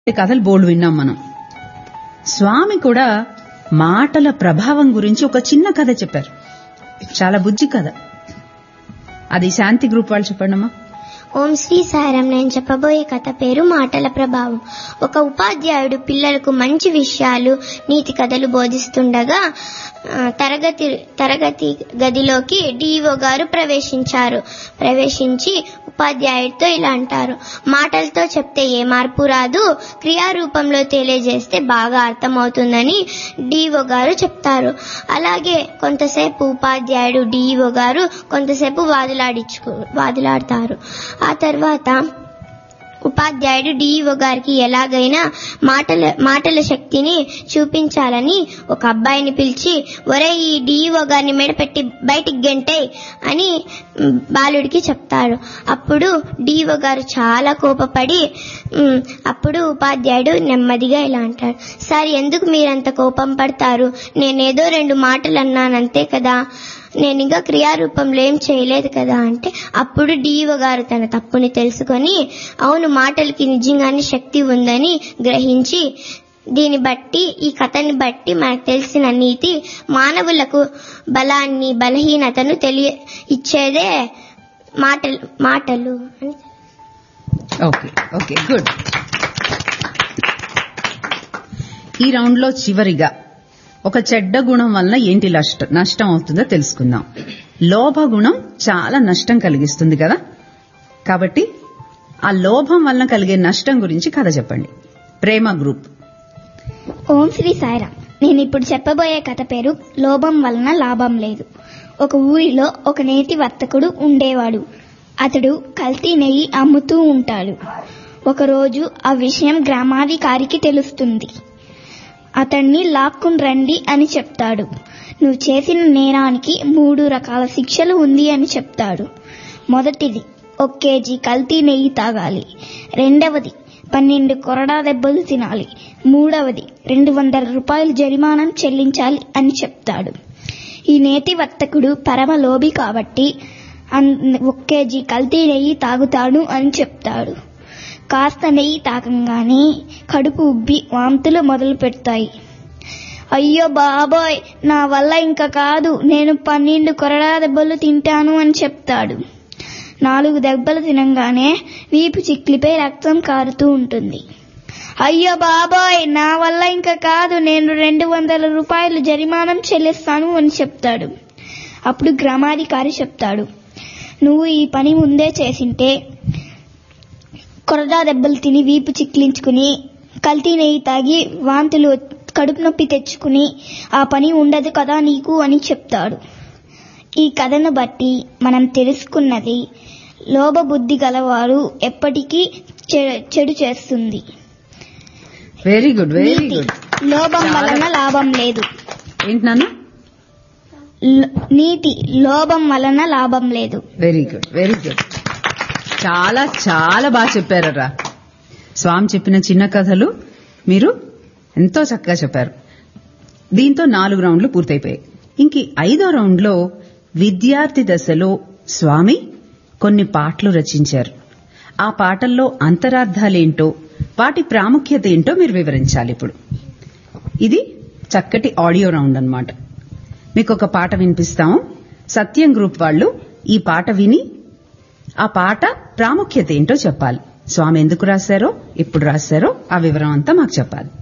కథలు బోల్డ్ విన్నాం మనం స్వామి కూడా మాటల ప్రభావం గురించి ఒక చిన్న కథ చెప్పారు చాలా బుజ్జి కథ అది శాంతి గ్రూప్ వాళ్ళు చెప్పండమ్మా ఓం శ్రీ సాయిరాం నేను చెప్పబోయే కథ పేరు మాటల ప్రభావం ఒక ఉపాధ్యాయుడు పిల్లలకు మంచి విషయాలు నీతి కథలు బోధిస్తుండగా ఆ, తరగతి తరగతి గదిలోకి డిఓ గారు ప్రవేశించారు ప్రవేశించి ఉపాధ్యాయుడితో ఇలా అంటారు మాటలతో చెప్తే ఏ మార్పు రాదు క్రియారూపంలో తెలియజేస్తే బాగా అర్థమవుతుందని డిఓ గారు చెప్తారు అలాగే కొంతసేపు ఉపాధ్యాయుడు డిఈఓ గారు కొంతసేపు వాదులాడించుకు వాదులాడతారు ఆ తర్వాత ఉపాధ్యాయుడు డిఈఓ గారికి ఎలాగైనా మాటల మాటల శక్తిని చూపించాలని ఒక అబ్బాయిని పిలిచి ఒరే ఈ డిఈఓ గారిని మెడపెట్టి బయటికి గెంటే అని మ్, బాలుడికి చెప్తారు అప్పుడు డిఈఓ గారు చాలా కోపపడి మ్, అప్పుడు ఉపాధ్యాయుడు నెమ్మదిగా ఇలా అంటాడు సార్ ఎందుకు మీరంత కోపం పడతారు నేనేదో రెండు మాటలు అన్నాను అంతే కదా నేను ఇంకా క్రియారూపంలో ఏం చేయలేదు కదా అంటే అప్పుడు డిఈఓ గారు తన తప్పుని తెలుసుకొని అవును మాటలకి నిజంగానే శక్తి ఉందని గ్రహించి దీన్ని బట్టి ఈ కథని బట్టి మనకు తెలిసిన నీతి మానవులకు బలాన్ని బలహీనతను తెలియ ఇచ్చేదే మాటలు మాటలు అని ఓకే ఓకే గుడ్ ఈ రౌండ్ లో చివరిగా ఒక చెడ్డ గుణం వల్ల ఏంటి నష్ట నష్టం అవుతుందో తెలుసుకుందాం లోభ గుణం చాలా నష్టం కలిగిస్తుంది కదా కాబట్టి ఆ లోభం వలన కలిగే నష్టం గురించి కథ చెప్పండి ప్రేమ గ్రూప్ ఓం శ్రీ సాయిరామ్ నేను ఇప్పుడు చెప్పబోయే కథ పేరు లోభం వలన లాభం లేదు ఒక ఊరిలో ఒక నేతి వర్తకుడు ఉండేవాడు అతడు కల్తీ నెయ్యి అమ్ముతూ ఉంటాడు ఒకరోజు ఆ విషయం గ్రామాధికారికి తెలుస్తుంది అతన్ని లాక్కుని రండి అని చెప్తాడు నువ్వు చేసిన నేరానికి మూడు రకాల శిక్షలు ఉంది అని చెప్తాడు మొదటిది ఒక కేజీ కల్తీ నెయ్యి తాగాలి రెండవది పన్నెండు కొరడా దెబ్బలు తినాలి మూడవది రెండు వందల రూపాయలు జరిమానం చెల్లించాలి అని చెప్తాడు ఈ నేతి వర్తకుడు పరమ లోభి కాబట్టి అన్- ఒక కేజీ కల్తీ నెయ్యి తాగుతాడు అని చెప్తాడు కాస్త నెయ్యి తాగంగానే కడుపు ఉబ్బి వాంతులు మొదలు పెడతాయి అయ్యో బాబోయ్ నా వల్ల ఇంకా కాదు నేను పన్నెండు కొరడా దెబ్బలు తింటాను అని చెప్తాడు నాలుగు దెబ్బలు తినంగానే వీపు చిక్లిపై రక్తం కారుతూ ఉంటుంది అయ్యో బాబోయ్ నా వల్ల ఇంకా కాదు నేను రెండు వందల రూపాయలు జరిమానం చెల్లిస్తాను అని చెప్తాడు అప్పుడు గ్రామాధికారి చెప్తాడు నువ్వు ఈ పని ముందే చేసింటే కొరడా దెబ్బలు తిని వీపు చిక్లించుకుని కల్తీ నెయ్యి తాగి వాంతులు కడుపు నొప్పి తెచ్చుకుని ఆ పని ఉండదు కదా నీకు అని చెప్తాడు ఈ కథను బట్టి మనం తెలుసుకున్నది లోభబుద్ధి గలవారు ఎప్పటికీ చె- చెడు చేస్తుంది వెరీ గుడ్ వెరీ నీతి. గుడ్ లోభం చాలా- వలన లాభం లేదు ఏంటి నాన్న ల- నీతి లోభం వలన లాభం లేదు వెరీ గుడ్ వెరీ గుడ్ చాలా చాలా బాగా చెప్పారరా స్వామి చెప్పిన చిన్న కథలు మీరు ఎంతో చక్కగా చెప్పారు దీంతో నాలుగు రౌండ్లు పూర్తయిపోయాయి ఇంక ఈ ఐదో రౌండ్లో విద్యార్థి దశలో స్వామి కొన్ని పాటలు రచించారు ఆ పాటల్లో అంతరార్థాలేంటో వాటి ప్రాముఖ్యత ఏంటో మీరు వివరించాలి ఇప్పుడు ఇది చక్కటి ఆడియో రౌండ్ అన్నమాట మీకు ఒక పాట వినిపిస్తాము సత్యం గ్రూప్ వాళ్ళు ఈ పాట విని ఆ పాట ప్రాముఖ్యత ఏంటో చెప్పాలి స్వామి ఎందుకు రాశారో ఎప్పుడు రాశారో ఆ వివరం అంతా మాకు చెప్పాలి